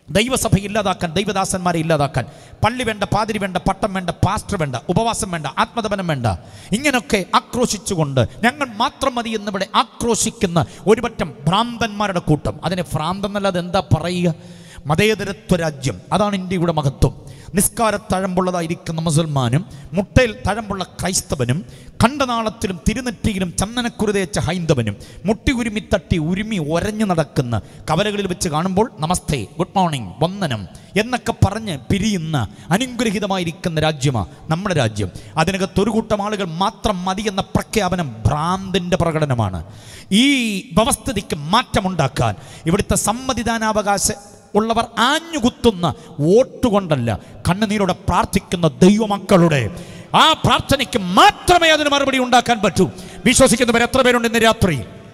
ദൈവസഭ ഇല്ലാതാക്കാൻ ദൈവദാസന്മാരെ ഇല്ലാതാക്കാൻ പള്ളി വേണ്ട പാതിരി വേണ്ട പട്ടം വേണ്ട പാസ്റ്റർ വേണ്ട ഉപവാസം വേണ്ട ആത്മതപനം വേണ്ട ഇങ്ങനൊക്കെ ആക്രോശിച്ചുകൊണ്ട് ഞങ്ങൾ മാത്രം മതി എന്നിവിടെ ആക്രോശിക്കുന്ന ഒരുപറ്റം ഭ്രാന്തന്മാരുടെ കൂട്ടം അതിനെ ഭ്രാന്തെന്നല്ലാതെ എന്താ പറയുക മതേതരത്വ രാജ്യം അതാണ് ഇന്ത്യയുടെ മഹത്വം നിസ്കാര തഴമ്പുള്ളതായിരിക്കുന്ന മുസൽമാനും മുട്ടയിൽ തഴമ്പുള്ള ക്രൈസ്തവനും കണ്ടനാളത്തിലും തിരുനെറ്റിയിലും ചന്ദനക്കുരുതേച്ച ഹൈന്ദവനും മുട്ടി ഉരുമി തട്ടി ഉരുമി ഒരഞ്ഞു നടക്കുന്ന കവലകളിൽ വെച്ച് കാണുമ്പോൾ നമസ്തേ ഗുഡ് മോർണിംഗ് വന്ദനം എന്നൊക്കെ പറഞ്ഞ് പിരിയുന്ന അനുഗ്രഹീതമായിരിക്കുന്ന രാജ്യമാണ് നമ്മുടെ രാജ്യം അതിനകത്ത് ഒരു കൂട്ടം ആളുകൾ മാത്രം മതി എന്ന പ്രഖ്യാപനം ഭ്രാന്തിൻ്റെ പ്രകടനമാണ് ഈ വ്യവസ്ഥിതിക്ക് മാറ്റമുണ്ടാക്കാൻ ഇവിടുത്തെ സമ്മതിദാനാവകാശ ഉള്ളവർ ആഞ്ഞുകുത്തുന്ന വോട്ടുകൊണ്ടല്ല കണ്ണുനീരോടെ പ്രാർത്ഥിക്കുന്ന ദൈവമക്കളുടെ ആ പ്രാർത്ഥനയ്ക്ക് മാത്രമേ അതിന് മറുപടി ഉണ്ടാക്കാൻ പറ്റൂ വിശ്വസിക്കുന്നവർ എത്ര പേരുണ്ട് ഇന്ന് രാത്രി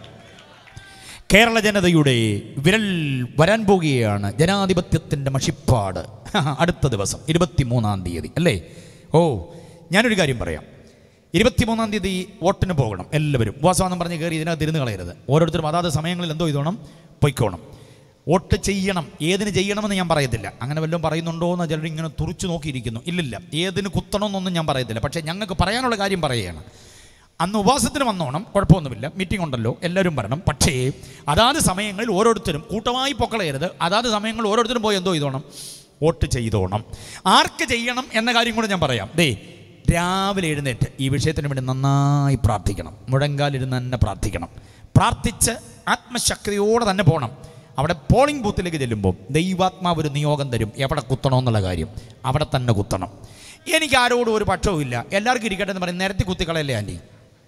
കേരള ജനതയുടെ വിരൽ വരാൻ പോകുകയാണ് ജനാധിപത്യത്തിൻ്റെ മഷിപ്പാട് അടുത്ത ദിവസം ഇരുപത്തിമൂന്നാം തീയതി അല്ലേ ഓ ഞാനൊരു കാര്യം പറയാം ഇരുപത്തിമൂന്നാം തീയതി വോട്ടിന് പോകണം എല്ലാവരും ഉപവാസമെന്നും പറഞ്ഞ് കയറി ഇതിനകത്ത് ഇരുന്ന് കളയരുത് ഓരോരുത്തരും അതാത് സമയങ്ങളിൽ എന്തോ ഇതോണം പൊയ്ക്കോണം വോട്ട് ചെയ്യണം ഏതിന് ചെയ്യണമെന്ന് ഞാൻ പറയത്തില്ല അങ്ങനെ വല്ലതും പറയുന്നുണ്ടോ എന്ന് ചിലർ ഇങ്ങനെ തുറച്ചു നോക്കിയിരിക്കുന്നു ഇല്ലില്ല ഏതിന് കുത്തണമെന്നൊന്നും ഞാൻ പറയത്തില്ല പക്ഷേ ഞങ്ങൾക്ക് പറയാനുള്ള കാര്യം പറയുകയാണ് അന്ന് ഉപവാസത്തിന് വന്നോണം കുഴപ്പമൊന്നുമില്ല മീറ്റിംഗ് ഉണ്ടല്ലോ എല്ലാവരും വരണം പക്ഷേ അതാത് സമയങ്ങളിൽ ഓരോരുത്തരും കൂട്ടമായി പൊക്കളയരുത് അതാത് സമയങ്ങളിൽ ഓരോരുത്തരും പോയി എന്തോ ചെയ്തോണം വോട്ട് ചെയ്തോണം ആർക്ക് ചെയ്യണം എന്ന കാര്യം കൂടെ ഞാൻ പറയാം ദേ രാവിലെ എഴുന്നേറ്റ് ഈ വിഷയത്തിന് വേണ്ടി നന്നായി പ്രാർത്ഥിക്കണം മുഴങ്കാലിരുന്ന് തന്നെ പ്രാർത്ഥിക്കണം പ്രാർത്ഥിച്ച് ആത്മശക്തിയോടെ തന്നെ പോകണം അവിടെ പോളിംഗ് ബൂത്തിലേക്ക് ചെല്ലുമ്പോൾ ദൈവാത്മാവ് ഒരു നിയോഗം തരും എവിടെ കുത്തണമെന്നുള്ള കാര്യം അവിടെ തന്നെ കുത്തണം എനിക്ക് ആരോടും ഒരു പക്ഷവും ഇല്ല എല്ലാവർക്കും ഇരിക്കട്ടെ എന്ന് പറയും നിരത്തി കുത്തിക്കളയല്ലേ ആൻറ്റി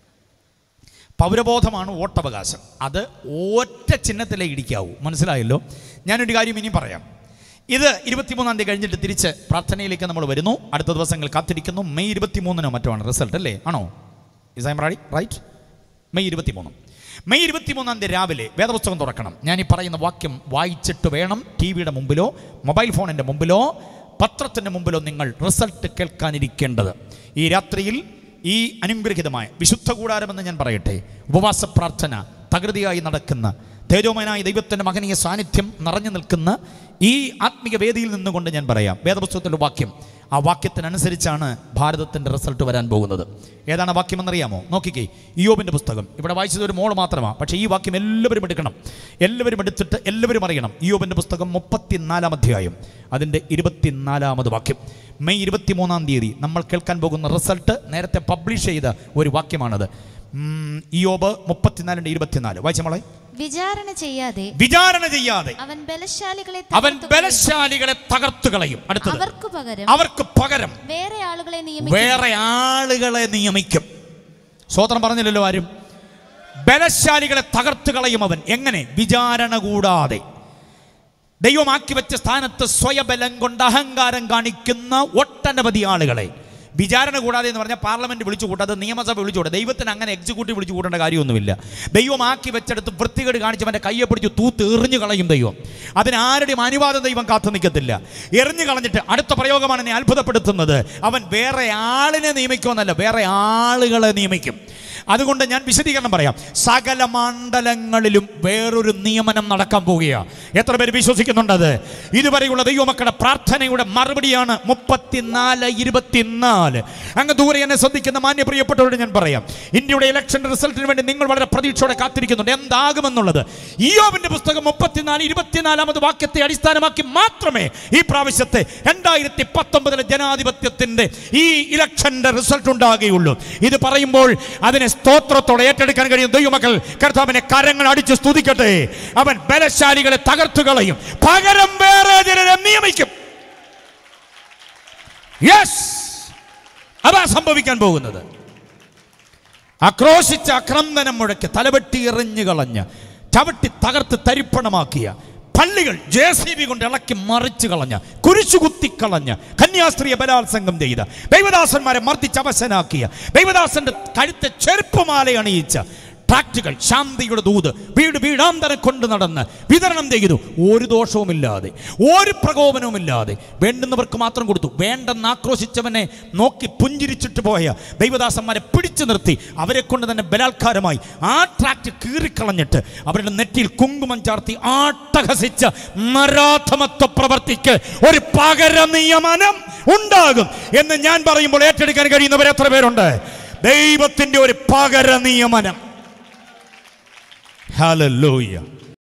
പൗരബോധമാണ് വോട്ടവകാശം അത് ഒറ്റ ചിഹ്നത്തിലേ ഇടിക്കാവൂ മനസ്സിലായല്ലോ ഞാനൊരു കാര്യം ഇനി പറയാം ഇത് ഇരുപത്തിമൂന്നാം തീയതി കഴിഞ്ഞിട്ട് തിരിച്ച് പ്രാർത്ഥനയിലേക്ക് നമ്മൾ വരുന്നു അടുത്ത ദിവസങ്ങൾ കാത്തിരിക്കുന്നു മെയ് ഇരുപത്തിമൂന്നിനോ മറ്റോ ആണ് റിസൾട്ട് അല്ലേ ആണോ is I right right May ഇരുപത്തിമൂന്ന് മെയ് ഇരുപത്തിമൂന്നാം തീയതി രാവിലെ വേദപുസ്തകം തുറക്കണം ഞാൻ ഈ പറയുന്ന വാക്യം വായിച്ചിട്ട് വേണം ടി വിയുടെ മുമ്പിലോ മൊബൈൽ ഫോണിൻ്റെ മുമ്പിലോ പത്രത്തിൻ്റെ മുമ്പിലോ നിങ്ങൾ റിസൾട്ട് കേൾക്കാനിരിക്കേണ്ടത് ഈ രാത്രിയിൽ ഈ അനുഗ്രഹിതമായ വിശുദ്ധ കൂടാരമെന്ന് ഞാൻ പറയട്ടെ ഉപവാസ പ്രാർത്ഥന തകൃതിയായി നടക്കുന്ന തേജോമയനായ ദൈവത്തിൻ്റെ മകനീയ സാന്നിധ്യം നിറഞ്ഞു നിൽക്കുന്ന ഈ ആത്മീക വേദിയിൽ നിന്നുകൊണ്ട് ഞാൻ പറയാം വേദപുസ്തകത്തിൻ്റെ വാക്യം ആ വാക്യത്തിനനുസരിച്ചാണ് ഭാരതത്തിൻ്റെ റിസൾട്ട് വരാൻ പോകുന്നത് ഏതാണ് ആ വാക്യമെന്നറിയാമോ നോക്കിക്കേ ഇയോബിൻ്റെ പുസ്തകം ഇവിടെ വായിച്ചത് ഒരു മോള് മാത്രമാണ് പക്ഷേ ഈ വാക്യം എല്ലാവരും എടുക്കണം എല്ലാവരും എടുത്തിട്ട് എല്ലാവരും അറിയണം ഇയോബിൻ്റെ പുസ്തകം മുപ്പത്തിനാലാം അധ്യായം അതിൻ്റെ ഇരുപത്തിനാലാമത് വാക്യം മെയ് ഇരുപത്തിമൂന്നാം തീയതി നമ്മൾ കേൾക്കാൻ പോകുന്ന റിസൾട്ട് നേരത്തെ പബ്ലിഷ് ചെയ്ത ഒരു വാക്യമാണത് ഉം, ഇയോബ് മുപ്പത്തിനാലിൻ്റെ ഇരുപത്തിനാല് വായിച്ച മോളെ വിചാരണ ചെയ്യാതെ വിചാരണ ചെയ്യാതെ അവൻ ബലശാലികളെ അവൻ തകർത്ത് ബലശാലികളെ തകർത്തു കളയും അടുത്തത് അവർക്ക് പകരം അവർക്ക് പകരം വേറെ ആളുകളെ നിയമിക്കും വേറെ ആളുകളെ നിയമിക്കും സ്വോത്രം പറഞ്ഞില്ലല്ലോ ആരും ബലശാലികളെ തകർത്തു കളയും അവൻ എങ്ങനെ വിചാരണ കൂടാതെ ദൈവമാക്കി വെച്ച സ്ഥാനത്ത് സ്വയബലം കൊണ്ട് അഹങ്കാരം കാണിക്കുന്ന ഒട്ടനവധി ആളുകളെ വിചാരണ കൂടാതെ എന്ന് പറഞ്ഞാൽ പാർലമെന്റ് വിളിച്ചു കൂട്ടാതെ നിയമസഭ വിളിച്ചു കൂട്ടാ ദൈവത്തിന് അങ്ങനെ എക്സിക്യൂട്ടീവ് വിളിച്ചു കൂട്ടേണ്ട കാര്യമൊന്നുമില്ല ദൈവമാക്കി വെച്ചെടുത്ത് വൃത്തികേട് കാണിച്ചവൻ്റെ കയ്യെ പിടിച്ച് തൂത്ത് എറിഞ്ഞു കളയും ദൈവം അതിനാരുടെയും അനുവാദം ദൈവം കാത്തു നിൽക്കത്തില്ല എറിഞ്ഞു കളഞ്ഞിട്ട് അടുത്ത പ്രയോഗമാണ് എന്നെ അത്ഭുതപ്പെടുത്തുന്നത് അവൻ വേറെ ആളിനെ നിയമിക്കുമെന്നല്ല വേറെ ആളുകളെ നിയമിക്കും അതുകൊണ്ട് ഞാൻ വിശദീകരണം പറയാം സകല മണ്ഡലങ്ങളിലും വേറൊരു നിയമനം നടക്കാൻ പോവുകയാണ് എത്ര പേര് വിശ്വസിക്കുന്നുണ്ടത് ഇതുവരെയുള്ള ദൈവമക്കളുടെ പ്രാർത്ഥനയുടെ മറുപടിയാണ് മുപ്പത്തിനാല് ഇരുപത്തിനാല് അങ്ങ് ദൂരെ എന്നെ ശ്രദ്ധിക്കുന്ന മാന്യ പ്രിയപ്പെട്ടവരോട് ഞാൻ പറയാം ഇന്ത്യയുടെ ഇലക്ഷൻ റിസൾട്ടിന് വേണ്ടി നിങ്ങൾ വളരെ പ്രതീക്ഷയോടെ കാത്തിരിക്കുന്നുണ്ട് എന്താകുമെന്നുള്ളത് ഇയോബിന്റെ പുസ്തകം മുപ്പത്തിനാല് ഇരുപത്തിനാലാമത് വാക്യത്തെ അടിസ്ഥാനമാക്കി മാത്രമേ ഈ പ്രാവശ്യത്തെ രണ്ടായിരത്തി പത്തൊമ്പതിലെ ജനാധിപത്യത്തിന്റെ ഈ ഇലക്ഷന്റെ റിസൾട്ട് ഉണ്ടാകുകയുള്ളൂ ഇത് പറയുമ്പോൾ അതിനെ സ്തോത്രത്തോടെ ഏറ്റെടുക്കാൻ കഴിയും ദൈവമക്കൾ കർത്താവിനെ കരങ്ങൾ അടിച്ച് സ്തുതിക്കട്ടെ അവൻ ബലശാലികളെ തകർത്തു കളയും പകരം വേറെ ജനരെ നിയമിക്കും യെസ് അതാ സംഭവിക്കാൻ പോകുന്നത് ആക്രോശിച്ച അക്രന്ദനം മുഴക്കി തലവെട്ടി എറിഞ്ഞു കളഞ്ഞ് ചവിട്ടി തകർത്ത് തരിപ്പണമാക്കിയ പള്ളികൾ ജെ സി ബി കൊണ്ട് ഇളക്കി മറിച്ചു കളഞ്ഞ കുരിശു കുത്തിക്കളഞ്ഞ് കന്യാസ്ത്രീയെ ബലാത്സംഗം ചെയ്ത ദൈവദാസന്മാരെ മർദ്ദിച്ച് അവശനാക്കിയ ദൈവദാസന്റെ കഴുത്തെ ചെരുപ്പുമാല അണിയിച്ച ട്രാക്റ്റുകൾ ശാന്തിയുടെ ദൂത് വീട് വീടാന്തരം കൊണ്ട് നടന്ന് വിതരണം ചെയ്തു ഒരു ദോഷവുമില്ലാതെ ഒരു പ്രകോപനവുമില്ലാതെ വേണ്ടുന്നവർക്ക് മാത്രം കൊടുത്തു വേണ്ടെന്ന് ആക്രോശിച്ചവനെ നോക്കി പുഞ്ചിരിച്ചിട്ട് പോയ ദൈവദാസന്മാരെ പിടിച്ചു നിർത്തി അവരെ കൊണ്ട് തന്നെ ബലാത്കാരമായി ആ ട്രാക്റ്റ് കീറിക്കളഞ്ഞിട്ട് അവരുടെ നെറ്റിയിൽ കുങ്കുമം ചാർത്തി ആട്ടഹസിച്ച നരാധമത്വ പ്രവർത്തിക്ക് ഒരു പകര നിയമനം ഉണ്ടാകും എന്ന് ഞാൻ പറയുമ്പോൾ ഏറ്റെടുക്കാൻ കഴിയുന്നവർ എത്ര പേരുണ്ട് ദൈവത്തിന്റെ ഒരു പകര നിയമനം ഹല്ലേലൂയ